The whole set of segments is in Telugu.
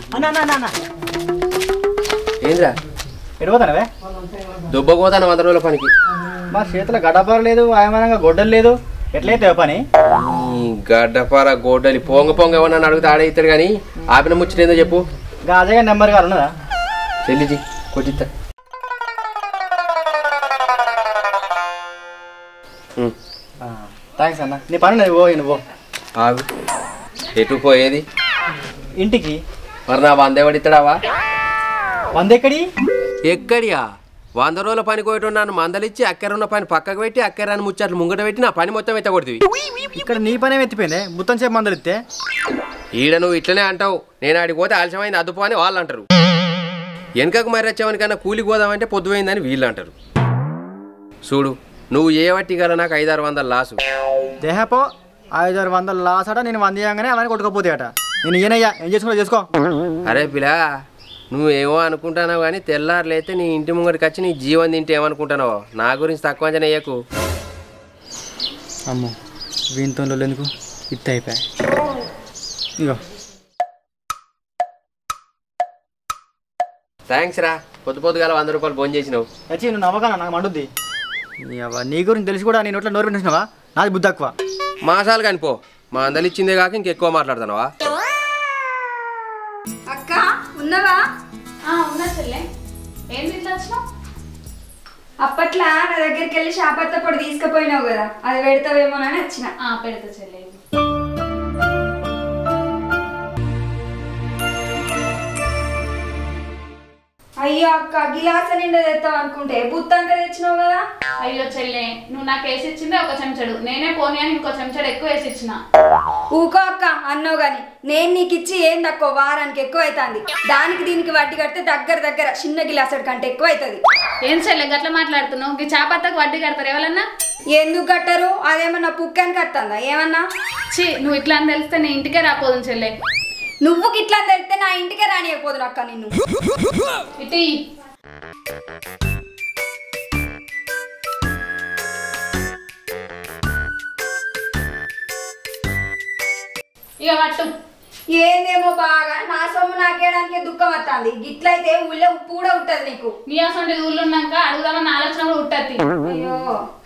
అన్న అన్న అన్న, అన్న ఏంద్రా ఎడిపోతానవే దుబ్బపోతాను వంద రోజుల పనికి మా చేతిలో గడపర లేదు ఆయమానంగా గొడ్డలు లేదు ఎట్లయితే పని ఈ గడ్డపార గోడలి పొంగ పొంగ ఏమన్నా అడిగితే ఆడే ఇస్తాడు కానీ ఆపిన ముచ్చటేందో చెప్పు గాజగా నెంబర్ గారు ఉన్నదా చెల్లిజీ కొట్టిస్తా ఉమ్, థ్యాంక్స్ అన్న నీ పని ఉన్నది ఓ నువ్వు ఆగు ఎటు పోయేది ఇంటికి మరి నా వంద ఎవడిస్తాడావా వంద ఎక్కడి ఎక్కడియా వంద రోజుల పని కోయటం నన్ను మందలిచ్చి అక్కరున్న పని పక్కకు పెట్టి అక్కరాన్ని ముచ్చట్లు ముంగట పెట్టి నా పని మొత్తం ఎత్తగొడుతుంది ఇక్కడ నీ పని ఎత్తిపోయింది మొత్తం సేపు మందులు ఇస్తే ఈడ నువ్వు ఇట్లనే అంటావు నేను ఆడికి పోతే ఆలస్యమైంది అదుపు అని వాళ్ళు అంటారు వెనకకు మరి వచ్చావని కన్నా కూలికి పోదామంటే పొద్దుపోయిందని వీళ్ళు అంటారు చూడు నువ్వు ఏ వట్టి గల నాకు ఐదారు వందల లాసు దేహపో ఐదు ఆరు వందల లాస్ అట నేను వంద ఇయ్యంగానే అవన్నీ కొట్టుకోపోతాయట నేను ఈయనయ్యా ఏం చేసుకుంటా చేసుకో అరే పిలా నువ్వేమో అనుకుంటున్నావు కానీ తెల్లారులైతే నీ ఇంటి ముంగడికి వచ్చి నీ జీవన్ తింటే ఏమనుకుంటున్నావు నా గురించి తక్కువ అంచనా వేయకు అమ్మో వీనితో ఎందుకు ఇత్త అయిపోయా ఇగో థ్యాంక్స్ రా పొద్దు పొద్దుగాల వంద రూపాయలు ఫోన్ చేసినావు వచ్చి నువ్వు నవ్వగా నాకు మండుద్ది నీ అవ్వ, నీ గురించి తెలిసి కూడా నేను నోట్లో నోరు పెట్టినావా నాది బుద్ధి తక్కువ మాసాలు కానిపో మా అందలు ఇచ్చిందే కాక ఇంకెక్కువ మాట్లాడుతున్నావా అక్క ఉన్నవా ఆ, ఉన్నా చెల్లె ఏంటి ఇట్లా వచ్చినావు అప్పట్లా నా దగ్గరికి వెళ్ళి షాపత్త పొడి తీసుకుపోయినావు కదా అది పెడతావేమోనని వచ్చిన ఆ, పెడతా చెల్లె అయ్యో అక్క గిలాస నిండా తెస్తావు అనుకుంటే బుత్తంతా తెచ్చినావు కదా అయ్యో చెల్లె నువ్వు నాకు వేసి ఇచ్చిందే ఒక చెంచడు నేనే పోనీ అని ఇంకో చెంచడు ఎక్కువ వేసి ఇచ్చిన ఊకో అక్క అన్నావు గాని నేను నీకు ఇచ్చి ఏం తక్కువ వారానికి ఎక్కువ అవుతుంది దానికి దీనికి వడ్డీ కడితే దగ్గర దగ్గర చిన్న గిలాసడి కంటే ఎక్కువ అవుతుంది ఏం చెల్లె గట్ల మాట్లాడుతున్నావు ఈ చాపత్తకు వడ్డీ కడతారు ఎవరన్నా ఎందుకు కట్టరు అదేమన్నా పుక్కానికి వస్తుందా ఏమన్నా ఛీ నువ్వు ఇట్లా అని తెలిస్తే నేను ఇంటికే రాపోదు చెల్లె నువ్వు గిట్లా తెలిస్తే నా ఇంటికే రానియకపోదు అక్క నిన్ను ఇటు ఇయ్యి. ఇక పట్టు ఏందేమో బాగా నా సొమ్ము నాకేయడానికి దుఃఖం వస్తుంది గిట్లయితే ఊళ్ళో ఉప్పు కూడా ఉంటది నీకు నీ అసలు ఊళ్ళు ఉన్నాక అడుగుదామన్న ఆలోచన కూడా ఉట్టద్ది అయ్యో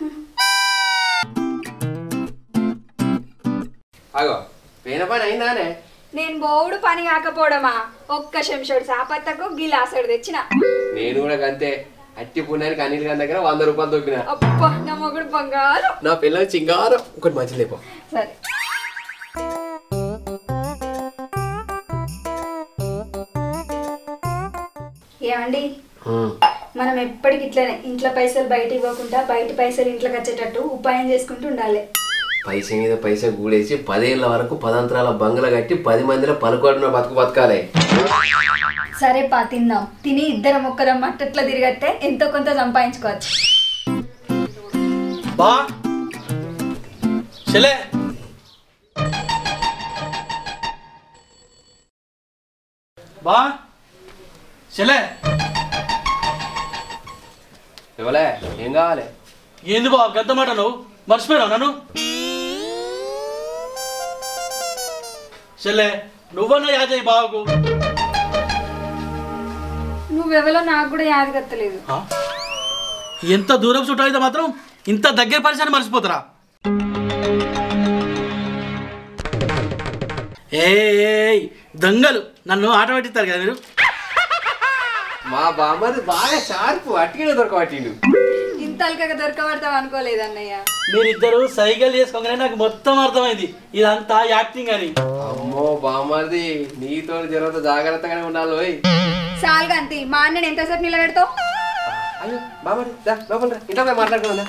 అగో పోయిన పని అయిందానే నేను బోవుడు పని కాకపోవడమా ఒక్క శంషుడు సాపత్తకు గిలాసడు తెచ్చిన నేను కూడా అంతే అట్టి పుణ్యానికి అనిల్ గారి దగ్గర వంద రూపాయలు దొబ్బిన అబ్బా నా మొగుడు బంగారం నా పిల్లలు చింగారం ఒకటి మంచి లేపో సరే ఏమండి మనం ఎప్పటికి ఇట్లనే ఇంట్లో పైసలు బయట ఇవ్వకుండా బయట పైసలు ఇంట్లోకి వచ్చేటట్టు ఉపాయం చేసుకుంటూ ఉండాలి పైస మీద పైస గూడేసి పదేళ్ల వరకు పదంతరాల బంగ్లా కట్టి పది మందిలో పలుకోడిన బతుకు బతకాలి సరే పా తిందాం తిని ఇద్దరం ఒక్కరం మట్టట్లో తిరిగట్టే ఎంతో కొంత సంపాదించుకోవచ్చు బా చెలే బా చెలే ఇవ్వలే ఏం కావాలి ఏంది బా గద్ద మాట నువ్వు మర్చిపోయినావు నన్ను చెల్లె నువ్వన్నా యాజయ్య బావకు నువ్వెవలో నాకు కూడా యాదగత్తలేదు ఆ? ఎంత దూరం చుట్టూ అయితే మాత్రం ఇంత దగ్గర పరిచయాన్ని మర్చిపోతారా ఏయ్ దొంగలు నన్ను ఆట పట్టిస్తారు కదా మీరు మా బామ్మది బాగా షార్పు అట్టిగా దొరకబట్టిండు ఇంత అల్కగా దొరకబడతావు అనుకోలేదు అన్నయ్య మీరిద్దరు సైకిల్ చేసుకోగానే నాకు మొత్తం అర్థమైంది ఇదంతా యాక్టింగ్ అని అమ్మో బామ్మది నీతో జరగత జాగ్రత్తగానే ఉండాలి ఓయ్ సాల్గా అంతే మా అన్నని ఎంతసేపు నిలబెడతావు అయ్యో బామ్మది దా లోపల రా ఇంట్లో పోయి మాట్లాడుకుందా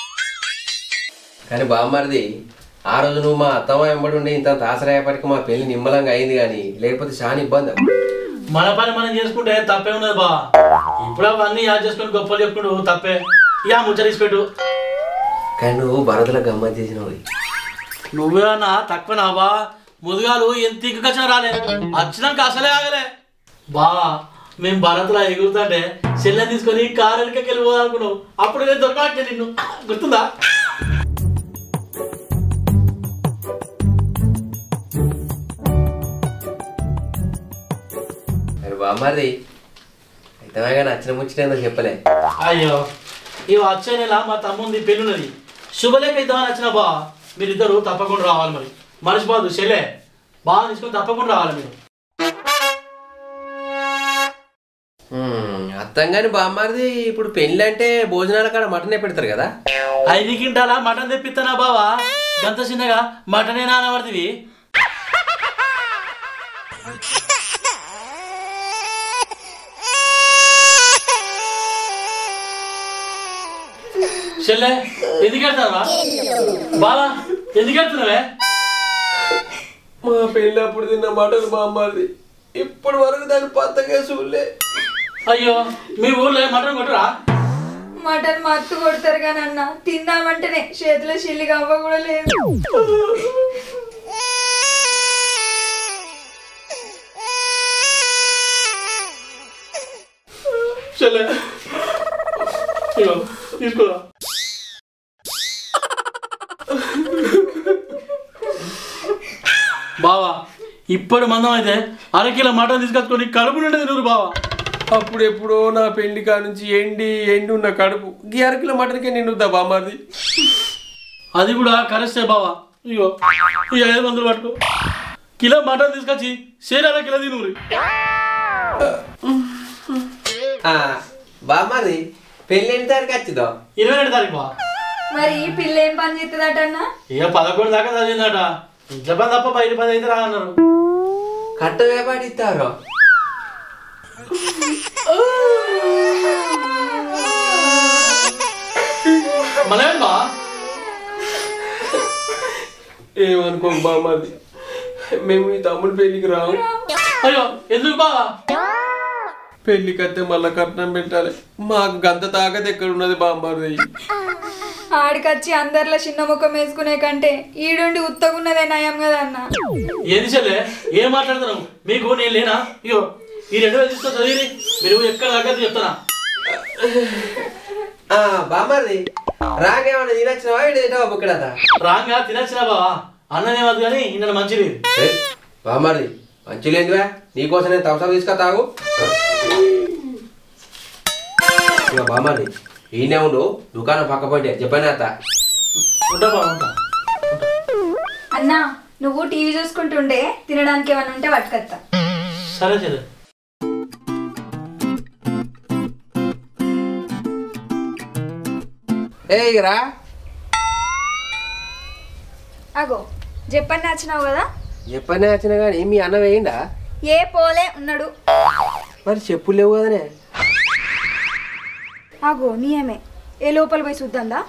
కానీ బామ్మరిది ఆ రోజు నువ్వు మా అత్తమ్మ వెంబడి ఉండి ఇంత ఆశ్రయపడికి మా పెళ్లి నిమ్మలంగా అయింది కానీ లేకపోతే చాలా ఇబ్బంది మన పని మనం చేసుకుంటే తప్పే ఉన్నది బా ఇప్పుడు అవన్నీ యాడ్ చేసుకుని గొప్పలు చెప్పుకుంటూ తప్పే ఇక ముచ్చట పెట్టు కానీ నువ్వు భరతలో గమ్మత్ చేసినవి నువ్వేమన్నా తక్కువ నా బా ముదుగాలు ఎంత ఇంకొచ్చిన రాలే వచ్చినాక అసలే ఆగలే బా మేము భారత్లో ఎగురుతుంటే చెల్లెని తీసుకొని కారు వెనకకి వెళ్ళిపోదాం అనుకున్నావు అప్పుడు నేను దొరకట్లే నిన్ను గుర్తుందా బామ్మది అయితే నచ్చిన ముచ్చటేందో చెప్పలే అయ్యో ఈ వచ్చే నెల మా తమ్ముంది పెళ్ళున్నది శుభలేఖ ఇద్దామని వచ్చిన బా మీరిద్దరు తప్పకుండా రావాలి మరి మర్చిపోదు చెల్లె బాగా తీసుకొని తప్పకుండా రావాలి మీరు హ్మ్, అత్తంగాని బామ్మారిది ఇప్పుడు పెళ్ళి అంటే భోజనాల కాడ మటనే పెడతారు కదా ఐదు కింటాల మటన్ తెప్పిస్తానా బావా గంత చిన్నగా మటనే నానబడుతుంది చెల్లె ఎందుకు వెళ్తావా బావా ఎందుకు వెళ్తున్నావే మా పెళ్ళి అప్పుడు తిన్న మటన్ బామ్మారిది ఇప్పటి వరకు దాని పత్తగా చూడలే అయ్యో మీ ఊర్లో మటన్ కొట్టరా మటన్ మత్తు కొడతారు కానీ అన్న తిందామంటేనే చేతిలో చిల్లి గవ్వ కూడా లేదు చెల్లె ఇగో తీసుకోరా బావా ఇప్పుడు మందం అయితే అరకిలో మటన్ తీసుకొచ్చుకొని కడుపు నుండి తినరు బావా అప్పుడు ఎప్పుడో నా పెళ్లి కాడ నుంచి ఎండి ఎండి ఉన్న కడుపు గీ అరకిలో మటన్కే నిండుద్దా బామ్మారిది అది కూడా కరెస్టే బావా ఇగో ఈ ఐదు వందలు పట్టుకో కిలో మటన్ తీసుకొచ్చి సేరాల కిలో తినురి బామ్మారిది పెళ్ళి ఎన్ని తారీఖు వచ్చిందో ఇరవై రెండు తారీఖు బా మరి ఈ పిల్ల ఏం పని చేస్తుందట అన్న ఇక పదకొండు దాకా చదివిందట ఇంట్లో పని తప్ప బయట పని అయితే రా అన్నారు కట్ట వేపాటి ఇస్తారు మళ్ళీ బా ఏమనుకో బామ్మారిది మేము ఈ తమ్ముడు పెళ్ళికి రాము అయ్యో ఎందుకు బావా పెళ్లికి వస్తే మళ్ళా కట్నం పెట్టాలి మాకు గంత తాకత ఎక్కడ ఉన్నది బామ్మారిది ఆడికొచ్చి అందరిలో చిన్న ముఖం వేసుకునే కంటే ఈడుండి ఉత్తగున్నదే నయం కదా అన్న ఏంది చెల్లె ఏం మాట్లాడుతున్నావు మీకు నేను లేనా ఇగో ఈ రెండు వేలు తీసుకో చదివి మీరు ఎక్కడ దగ్గర చెప్తానా బామ్మారిది రాకేమన్నా తినచ్చినవా ఇటు తింటావా బుక్కడతా రాంగా తినచ్చినా బావా అన్ననే వద్దు కానీ నిన్న మంచి లేదు బామ్మారిది మంచి లేదువా నీకోసం నేను తవసా తీసుకా తాగు ఇక బామ్మారిది ఈయనే ఉండు దుకాణం పక్క పోయింటే చెప్పాను అత్త ఉంటా బావ ఉంటా అన్న నువ్వు టీవీ చూసుకుంటుండే తినడానికి ఏమైనా ఉంటే పట్టుకొత్తా సరే చెల్లె ఏ ఇక రా అగో చెప్పని నచ్చినావు కదా చెప్పనే వచ్చినా కానీ మీ అన్న వేయండా ఏ పోలే ఉన్నాడు మరి చెప్పులు లేవు కదనే అగో నీయమే ఏ లోపల పోయి చూద్దాందా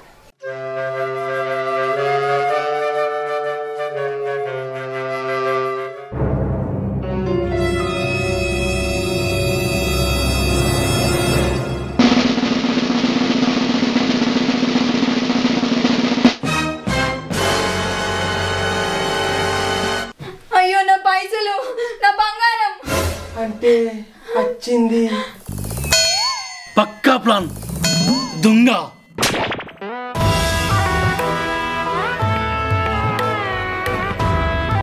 అయ్యో నా పైసలు నా బంగారం అంటే వచ్చింది పక్కా ప్లాన్ దొంగ